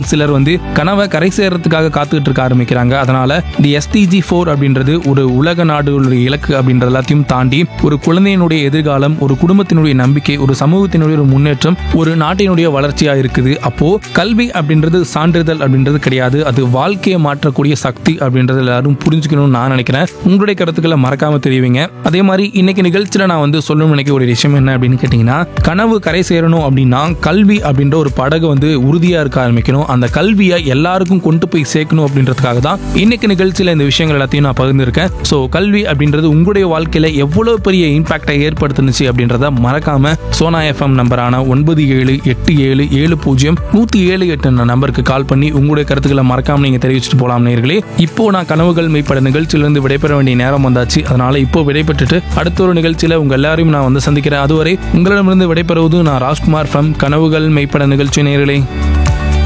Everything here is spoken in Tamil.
சிலர் வந்து கனவை கரை சேர்றதுக்காக காத்துக்கிட்டு இருக்க ஆரம்பிக்கிறாங்க அதனால தி எஸ்டிஜி ஃபோர் அப்படின்றது ஒரு உலக நாடுகளுடைய இலக்கு அப்படின்றது எல்லாத்தையும் தாண்டி ஒரு குழந்தையினுடைய எதிர்காலம் ஒரு குடும்பத்தினுடைய நம்பிக்கை ஒரு சமூகத்தினுடைய ஒரு முன்னேற்றம் ஒரு நாட்டினுடைய வளர்ச்சியா இருக்குது அப்போ கல்வி அப்படின்றது சான்றிதழ் அப்படின்றது கிடையாது அது வாழ்க்கையை மாற்றக்கூடிய சக்தி அப்படின்றது எல்லாரும் புரிஞ்சுக்கணும்னு நான் நினைக்கிறேன் உங்களுடைய கருத்துக்களை மறக்காம தெரிவிங்க அதே மாதிரி இன்னைக்கு நிகழ்ச்சியில நான் வந்து சொல்லணும்னு நினைக்கிற ஒரு விஷயம் என்ன அப்படின்னு கேட்டீங்கன்னா கனவு கரை சேரணும் அப்படின்னா கல்வி அப்படின்ற ஒரு படகு வந்து உறுதியா இருக்க ஆரம்பிக்கணும் அந்த கல்வியை எல்லாருக்கும் கொண்டு போய் சேர்க்கணும் அப்படின்றதுக்காக தான் இன்னைக்கு நிகழ்ச்சியில இந்த விஷயங்கள் எல்லாத்தையும் நான் பகிர்ந்திருக்கேன் ஸோ கல்வி அப்படின்றது உங்களுடைய வாழ்க்கையில எவ்வளவு பெரிய இம்பாக்டை ஏற்படுத்துனுச்சு அப்படின்றத மறக்காம சோனா எஃப்எம் நம்பரான ஒன்பது ஏழு எட்டு ஏழு ஏழு பூஜ்ஜியம் நூத்தி ஏழு எட்டு நம்பருக்கு கால் பண்ணி உங்களுடைய கருத்துக்களை மறக்காம நீங்க தெரிவிச்சுட்டு போலாம் நேர்களே இப்போ நான் கனவுகள் மெய்ப்பட நிகழ்ச்சியிலிருந்து விடைபெற வேண்டிய நேரம் வந்தாச்சு அதனால இப்போ விடைபெற்றுட்டு அடுத்த ஒரு நிகழ்ச்சியில உங்க எல்லாரையும் நான் வந்து சந்திக்கிறேன் அதுவரை உங்களிடமிருந்து விடைபெறுவது நான் ராஜ்குமார் ஃப்ரம் கனவுகள் மெய்ப்பட நிகழ்ச்சி நேர்களே